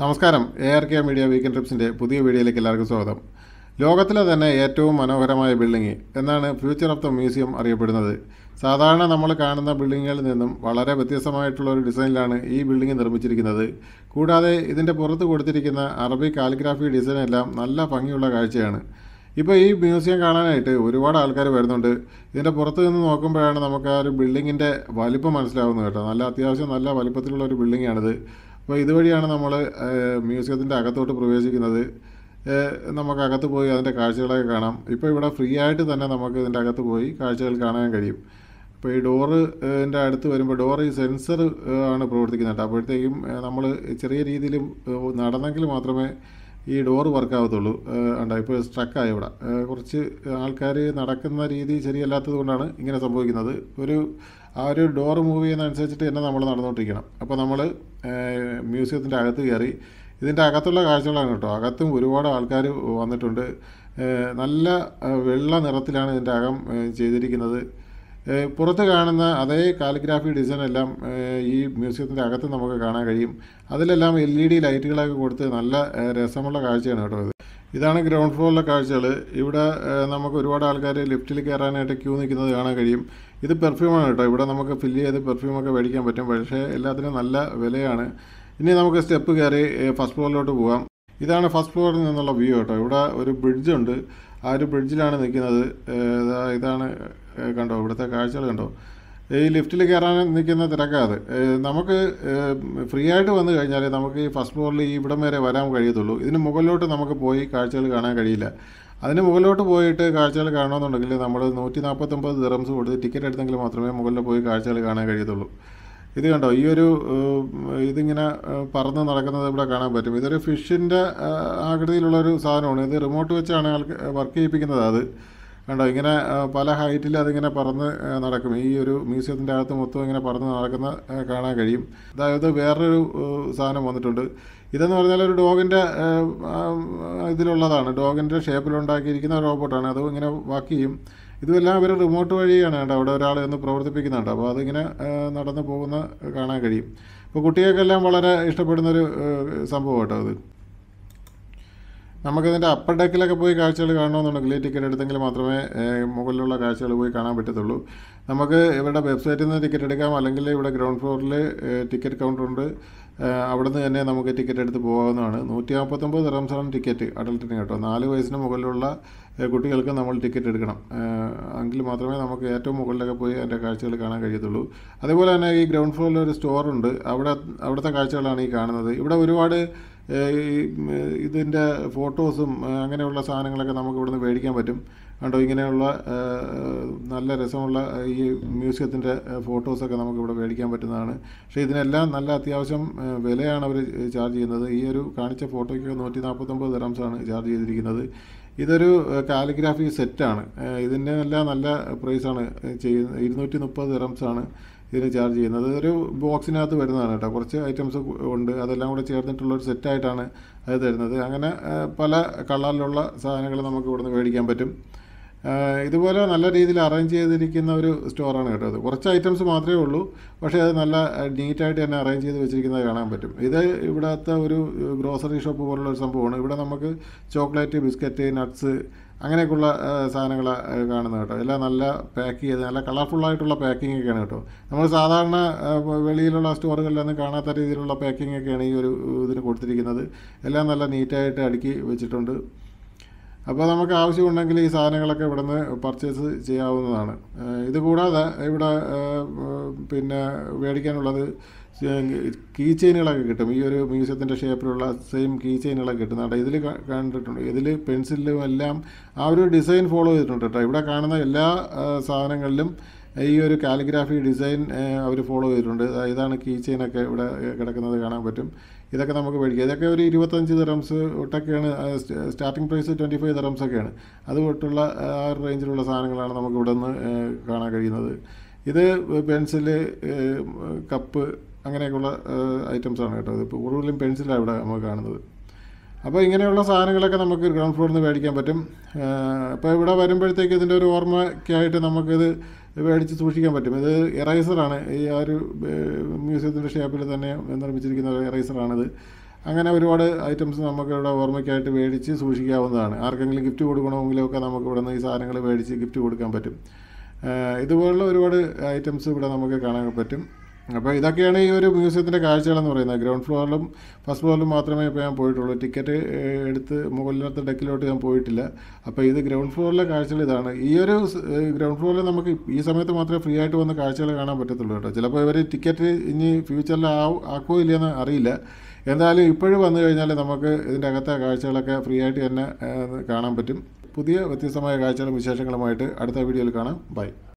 നമസ്കാരം A R K media weekend ട്രിപ്സിൻ്റെ പുതിയ വീഡിയോയിലേക്ക് എല്ലാവർക്കും സ്വാഗതം ലോകത്തിലെ തന്നെ ഏറ്റവും മനോഹരമായ ബിൽഡിംഗ് എന്നാണ് ഫ്യൂച്ചർ ഓഫ് ദ മ്യൂസിയം അറിയപ്പെടുന്നത് സാധാരണ നമ്മൾ കാണുന്ന ബിൽഡിങ്ങുകളിൽ നിന്നും വളരെ വ്യത്യസ്തമായിട്ടുള്ള ഒരു ഡിസൈനിലാണ് ഈ ബിൽഡിംഗ് നിർമ്മിച്ചിരിക്കുന്നത് കൂടാതെ ഇതിൻ്റെ പുറത്ത് കൊടുത്തിരിക്കുന്ന അറബി കാലിഗ്രാഫി ഡിസൈൻ എല്ലാം നല്ല ഭംഗിയുള്ള കാഴ്ചയാണ് ഇപ്പോൾ ഈ മ്യൂസിയം കാണാനായിട്ട് ഒരുപാട് ആൾക്കാർ വരുന്നുണ്ട് ഇതിൻ്റെ പുറത്ത് നിന്ന് നോക്കുമ്പോഴാണ് നമുക്ക് ആ ഒരു ബിൽഡിങ്ങിൻ്റെ വലിപ്പം മനസ്സിലാവുന്നത് കേട്ടോ നല്ല അത്യാവശ്യം നല്ല വലിപ്പത്തിലുള്ള ഒരു ബിൽഡിങ്ങാണിത് അപ്പോൾ ഇതുവഴിയാണ് നമ്മൾ മ്യൂസിയത്തിൻ്റെ അകത്തോട്ട് പ്രവേശിക്കുന്നത് ഏഹ് നമുക്ക് അകത്ത് പോയി അതിൻ്റെ കാഴ്ചകളൊക്കെ കാണാം ഇപ്പോൾ ഇവിടെ ഫ്രീ ആയിട്ട് തന്നെ നമുക്ക് ഇതിൻ്റെ അകത്ത് പോയി കാഴ്ചകൾ കാണാൻ കഴിയും അപ്പോൾ ഈ ഡോറ് ൻ്റെ അടുത്ത് വരുമ്പോൾ ഡോർ ഈ സെൻസർ ആണ് പ്രവർത്തിക്കുന്നത് കേട്ടോ അപ്പോഴത്തേക്കും നമ്മൾ ചെറിയ രീതിയിൽ നടന്നെങ്കിൽ മാത്രമേ ഈ ഡോറ് വർക്ക് ആവത്തുള്ളൂ ഉണ്ടോ ഇപ്പോൾ സ്ട്രക്കായി ഇവിടെ ഏഹ് കുറച്ച് ആൾക്കാർ നടക്കുന്ന രീതി ശരിയല്ലാത്തത് കൊണ്ടാണ് ഇങ്ങനെ സംഭവിക്കുന്നത് ഒരു ആ ഒരു ഡോറ് മൂവ് ചെയ്യുന്നതനുസരിച്ചിട്ട് തന്നെ നമ്മൾ നടന്നുകൊണ്ടിരിക്കണം അപ്പോൾ നമ്മൾ മ്യൂസിയത്തിൻ്റെ അകത്ത് കയറി ഇതിൻ്റെ അകത്തുള്ള കാഴ്ചകളാണ് കേട്ടോ അകത്തും ഒരുപാട് ആൾക്കാർ വന്നിട്ടുണ്ട് ഏഹ് നല്ല ഏഹ് വെള്ള നിറത്തിലാണ് ഇതിൻ്റെ അകം ഏഹ് ചെയ്തിരിക്കുന്നത് ഏഹ് പുറത്ത് കാണുന്ന അതേ കാലിഗ്രാഫി ഡിസൈൻ എല്ലാം ഏഹ് ഈ മ്യൂസിയത്തിൻ്റെ അകത്ത് നമുക്ക് കാണാൻ കഴിയും അതിലെല്ലാം എൽ ഇ ഡി ലൈറ്റുകളൊക്കെ കൊടുത്ത് നല്ല ഏഹ് രസമുള്ള കാഴ്ചയാണ് കേട്ടോ ഇത് ഇതാണ് ഗ്രൗണ്ട് ഫ്ലോറിലെ കാഴ്ചകൾ ഇവിടെ ഏഹ് നമുക്ക് ഒരുപാട് ആൾക്കാർ ലിഫ്റ്റിൽ കയറാനായിട്ട് ക്യൂ നിൽക്കുന്നത് കാണാൻ കഴിയും ഇത് പെർഫ്യൂമാണ് കേട്ടോ ഇവിടെ നമുക്ക് ഫില്ല് ചെയ്ത് പെർഫ്യൂമൊക്കെ മേടിക്കാൻ പറ്റും പക്ഷേ എല്ലാത്തിനും നല്ല വിലയാണ് ഇനി നമുക്ക് സ്റ്റെപ്പ് കയറി ഫസ്റ്റ് ഫ്ലോറിലോട്ട് പോകാം ഇതാണ് ഫസ്റ്റ് ഫ്ലോറിൽ നിന്നുള്ള വ്യൂ കേട്ടോ ഇവിടെ ഒരു ബ്രിഡ്ജ് ഉണ്ട് ആ ഒരു ബ്രിഡ്ജിലാണ് നിൽക്കുന്നത് ഏഹ് ഇതാ ഇതാണ് ഏഹ് കണ്ടോ ഇവിടുത്തെ കാഴ്ചകൾ കണ്ടോ ഈ ലിഫ്റ്റിൽ കയറാൻ നിൽക്കുന്ന തിരക്കാത് ഏഹ് നമുക്ക് ഫ്രീ ആയിട്ട് വന്നു കഴിഞ്ഞാൽ നമുക്ക് ഈ ഫസ്റ്റ് ഫ്ലോറിൽ ഈ ഇവിടം വരെ വരാൻ കഴിയത്തുള്ളൂ ഇതിന് മുകളിലോട്ട് നമുക്ക് പോയി കാഴ്ചകൾ കാണാൻ കഴിയില്ല അതിന് മുകളിലോട്ട് പോയിട്ട് കാഴ്ചകൾ കാണണമെന്നുണ്ടെങ്കിൽ നമ്മൾ നൂറ്റി നാൽപ്പത്തൊമ്പത് ദിറംസ് കൊടുത്ത് ടിക്കറ്റ് എടുത്തെങ്കിൽ മാത്രമേ മുകളിൽ പോയി കാഴ്ചകൾ കാണാൻ കഴിയത്തുള്ളൂ ഇത് കണ്ടോ ഈ ഒരു ഏഹ്, ഇതിങ്ങനെ ഏഹ്, പറന്ന് നടക്കുന്നത് ഇവിടെ കാണാൻ പറ്റും ഇതൊരു ഫിഷിൻ്റെ ആകൃതിയിലുള്ളൊരു സാധനമാണ് ഇത് റിമോട്ട് വെച്ചാണ് ആൾക്ക് വർക്ക് ചെയ്യിപ്പിക്കുന്നത് അത് കണ്ടോ ഇങ്ങനെ ഏഹ്, പല ഹൈറ്റിൽ അതിങ്ങനെ പറന്ന് ഏഹ്, നടക്കും ഈ ഒരു മ്യൂസിയത്തിൻ്റെ അകത്ത് മൊത്തം ഇങ്ങനെ പറന്ന് നടക്കുന്ന ഏഹ്, കാണാൻ കഴിയും അതായത് വേറൊരു ഏഹ്, സാധനം വന്നിട്ടുണ്ട് ഇതെന്ന് പറഞ്ഞാൽ ഒരു ഡോഗിൻ്റെ ഇതിലുള്ളതാണ് ഡോഗിൻ്റെ ഷേപ്പിലുണ്ടാക്കിയിരിക്കുന്ന റോബോട്ടാണ് അത് ഇങ്ങനെ വർക്ക് ചെയ്യും ഇതുമെല്ലാം അവർ റിമോട്ട് വഴിയാണ് കേട്ടോ അവിടെ ഒരാൾ എന്ന് പ്രവർത്തിപ്പിക്കുന്നുണ്ട് അപ്പോൾ അതിങ്ങനെ ഏഹ്, നടന്നു പോകുന്ന കാണാൻ കഴിയും ഇപ്പോൾ കുട്ടികൾക്കെല്ലാം വളരെ ഇഷ്ടപ്പെടുന്നൊരു ഏഹ്, സംഭവം കേട്ടോ അത് നമുക്കിതിൻ്റെ അപ്പർ ഡെക്കിലൊക്കെ പോയി കാഴ്ചകൾ കാണണമെന്നുണ്ടെങ്കിൽ ടിക്കറ്റ് എടുത്തെങ്കിൽ മാത്രമേ ഏഹ്, മുകളിലുള്ള കാഴ്ചകൾ പോയി കാണാൻ പറ്റത്തുള്ളൂ നമുക്ക് ഇവരുടെ വെബ്സൈറ്റിൽ നിന്ന് ടിക്കറ്റ് എടുക്കാം അല്ലെങ്കിൽ ഇവിടെ ഗ്രൗണ്ട് ഫ്ലോറിൽ ടിക്കറ്റ് കൗണ്ടറുണ്ട് ഏഹ്, അവിടുന്ന് തന്നെ നമുക്ക് ടിക്കറ്റ് എടുത്ത് പോകാവുന്നതാണ് നൂറ്റി നാൽപ്പത്തൊമ്പത് റംസാണ് ടിക്കറ്റ് അഡൽട്ടിന് കേട്ടോ നാല് വയസ്സിന് മുകളിലുള്ള ഏഹ്, കുട്ടികൾക്ക് നമ്മൾ ടിക്കറ്റ് എടുക്കണം ഏഹ്, എങ്കിൽ മാത്രമേ നമുക്ക് ഏറ്റവും മുകളിലൊക്കെ പോയി അതിൻ്റെ കാഴ്ചകൾ കാണാൻ കഴിയത്തുള്ളൂ അതേപോലെ തന്നെ ഈ ഗ്രൗണ്ട് ഫ്ലോറിൽ ഒരു സ്റ്റോറുണ്ട് അവിടെ അവിടുത്തെ കാഴ്ചകളാണ് ഈ കാണുന്നത് ഇവിടെ ഒരുപാട് ഏഹ് ഈ ഉം, ഇതിൻ്റെ ഫോട്ടോസും ഏഹ് അങ്ങനെയുള്ള സാധനങ്ങളൊക്കെ നമുക്ക് ഇവിടുന്ന് മേടിക്കാൻ പറ്റും കണ്ടോ ഇങ്ങനെയുള്ള ഏഹ്, നല്ല രസമുള്ള ഈ മ്യൂസിയത്തിൻ്റെ ഫോട്ടോസൊക്കെ നമുക്ക് ഇവിടെ മേടിക്കാൻ പറ്റുന്നതാണ് പക്ഷേ ഇതിനെല്ലാം നല്ല അത്യാവശ്യം ഏഹ്, വിലയാണ് അവർ ചാർജ് ചെയ്യുന്നത് ഈ ഒരു കാണിച്ച ഫോട്ടോയ്ക്ക് നൂറ്റി നാൽപ്പത്തൊമ്പത് ദിറംസാണ് ചാർജ് ചെയ്തിരിക്കുന്നത് ഇതൊരു കാലിഗ്രാഫി സെറ്റാണ് ഇതിൻ്റെ എല്ലാം നല്ല പ്രൈസാണ് ചെയ്യുന്നത് ഇരുന്നൂറ്റി മുപ്പത് ദിറംസാണ് ഇതിന് ചാർജ് ചെയ്യുന്നത് ഒരു ബോക്സിനകത്ത് വരുന്നതാണ് കേട്ടോ കുറച്ച് ഐറ്റംസ് ഉണ്ട് അതെല്ലാം കൂടെ ചേർന്നിട്ടുള്ള ഒരു സെറ്റായിട്ടാണ് അത് തരുന്നത് അങ്ങനെ ആ, പല കളറിലുള്ള സാധനങ്ങൾ നമുക്ക് ഇവിടുന്ന് മേടിക്കാൻ പറ്റും ആ, ഇതുപോലെ നല്ല രീതിയിൽ അറേഞ്ച് ചെയ്തിരിക്കുന്ന ഒരു സ്റ്റോറാണ് കേട്ടോ അത് കുറച്ച് ഐറ്റംസ് മാത്രമേ ഉള്ളൂ പക്ഷേ അത് നല്ല നീറ്റായിട്ട് തന്നെ അറേഞ്ച് ചെയ്ത് വെച്ചിരിക്കുന്നത് കാണാൻ പറ്റും ഇത് ഇവിടുത്തെ ഒരു ഗ്രോസറി ഷോപ്പ് പോലുള്ള ഒരു സംഭവമാണ് ഇവിടെ നമുക്ക് ചോക്ലേറ്റ് ബിസ്ക്കറ്റ് നട്ട്സ് അങ്ങനെയൊക്കെയുള്ള സാധനങ്ങൾ കാണുന്നത് കേട്ടോ എല്ലാം നല്ല പാക്ക് ചെയ്ത് നല്ല കളർഫുള്ളായിട്ടുള്ള പാക്കിംഗ് ഒക്കെയാണ് കേട്ടോ നമ്മൾ സാധാരണ ആ, വെളിയിലുള്ള സ്റ്റോറുകളിലൊന്നും കാണാത്ത രീതിയിലുള്ള പാക്കിംഗ് ഒക്കെയാണ് ഈ ഒരു ഇതിന് കൊടുത്തിരിക്കുന്നത് എല്ലാം നല്ല നീറ്റായിട്ട് അടുക്കി വെച്ചിട്ടുണ്ട് അപ്പോൾ നമുക്ക് ആവശ്യമുണ്ടെങ്കിൽ ഈ സാധനങ്ങളൊക്കെ ഇവിടുന്ന് പർച്ചേസ് ചെയ്യാവുന്നതാണ് ഏഹ് ഇത് കൂടാതെ ഇവിടെ ഏഹ് പിന്നെ മേടിക്കാനുള്ളത് കീ ചെയിനുകളൊക്കെ കിട്ടും ഈ ഒരു മ്യൂസിയത്തിൻ്റെ ഷേപ്പിലുള്ള സെയിം കീ ചെയിനുകളൊക്കെ കിട്ടും കേട്ടോ ഇതിൽ കണ്ടിട്ടുണ്ട് ഇതിൽ പെൻസിലും എല്ലാം ആ ഒരു ഡിസൈൻ ഫോളോ ചെയ്തിട്ടുണ്ട് കേട്ടോ ഇവിടെ കാണുന്ന എല്ലാ ഏഹ് സാധനങ്ങളിലും ഈ ഒരു കാലിഗ്രാഫി ഡിസൈൻ അവർ ഫോളോ ചെയ്തിട്ടുണ്ട് ദാ ഇതാണ് കീ ചെയിനൊക്കെ ഇവിടെ ഏഹ് കിടക്കുന്നത് കാണാൻ പറ്റും ഇതൊക്കെ നമുക്ക് മേടിക്കാം ഇതൊക്കെ ഒരു ഇരുപത്തഞ്ച് ദിറംസ് തൊട്ടൊക്കെയാണ് starting price twenty five dirhams ഒക്കെയാണ് അത് തൊട്ടുള്ള ആ ഒരു റേഞ്ചിലുള്ള സാധനങ്ങളാണ് നമുക്ക് ഇവിടെ നിന്ന് ഏഹ് കാണാൻ കഴിയുന്നത് ഇത് പെൻസില് കപ്പ് അങ്ങനെയൊക്കെയുള്ള ഐറ്റംസാണ് കേട്ടോ ഇതിപ്പോൾ കൂടുതലും പെൻസിലാണ് ഇവിടെ നമുക്ക് കാണുന്നത് അപ്പോൾ ഇങ്ങനെയുള്ള സാധനങ്ങളൊക്കെ നമുക്ക് ഗ്രൗണ്ട് ഫ്ലോറിൽ നിന്ന് മേടിക്കാൻ പറ്റും അപ്പോൾ ഇവിടെ വരുമ്പോഴത്തേക്ക് ഇതിൻ്റെ ഒരു ഓർമ്മയ്ക്കായിട്ട് നമുക്കിത് മേടിച്ച് സൂക്ഷിക്കാൻ പറ്റും ഇത് എറൈസറാണ് ഈ ആ ഒരു മ്യൂസിയത്തിൻ്റെ ഷേപ്പിൽ തന്നെ നിർമ്മിച്ചിരിക്കുന്ന ഒരു എറൈസറാണിത് അങ്ങനെ ഒരുപാട് ഐറ്റംസ് നമുക്ക് ഇവിടെ ഓർമ്മയ്ക്കായിട്ട് മേടിച്ച് സൂക്ഷിക്കാവുന്നതാണ് ആർക്കെങ്കിലും ഗിഫ്റ്റ് കൊടുക്കണമെങ്കിലും ഒക്കെ നമുക്ക് ഇവിടെ നിന്ന് ഈ സാധനങ്ങൾ മേടിച്ച് ഗിഫ്റ്റ് കൊടുക്കാൻ പറ്റും ഏഹ് ഇതുപോലുള്ള ഒരുപാട് ഐറ്റംസ് ഇവിടെ നമുക്ക് കാണാൻ പറ്റും അപ്പോൾ ഇതൊക്കെയാണ് ഈ ഒരു മ്യൂസിയത്തിൻ്റെ കാഴ്ചകളെന്ന് പറയുന്നത് ഗ്രൗണ്ട് ഫ്ലോറിലും ഫസ്റ്റ് ഫ്ലോറിലും മാത്രമേ ഇപ്പോൾ ഞാൻ പോയിട്ടുള്ളൂ ടിക്കറ്റ് ഏഹ്, എടുത്ത് മുകളിലത്തെ ഡെക്കിലോട്ട് ഞാൻ പോയിട്ടില്ല അപ്പോൾ ഇത് ഗ്രൗണ്ട് ഫ്ലോറിലെ കാഴ്ചകൾ ഇതാണ് ഈ ഒരു സ്- ഏഹ്, ഗ്രൗണ്ട് ഫ്ലോറിൽ നമുക്ക് ഈ സമയത്ത് മാത്രമേ ഫ്രീ ആയിട്ട് വന്ന് കാഴ്ചകൾ കാണാൻ പറ്റത്തുള്ളൂ കേട്ടോ ചിലപ്പോൾ ഇവർ ടിക്കറ്റ് ഇനി ഫ്യൂച്ചറിൽ ആവും ആക്കുമോ ഇല്ലയെന്ന് അറിയില്ല എന്തായാലും ഇപ്പോഴും വന്നു കഴിഞ്ഞാൽ നമുക്ക് ഇതിൻ്റെ അകത്തെ കാഴ്ചകളൊക്കെ ഫ്രീ ആയിട്ട് തന്നെ ഏഹ്, കാണാൻ പറ്റും പുതിയ വ്യത്യസ്തമായ കാഴ്ചകളും വിശേഷങ്ങളുമായിട്ട് അടുത്ത വീഡിയോയിൽ കാണാം ബൈ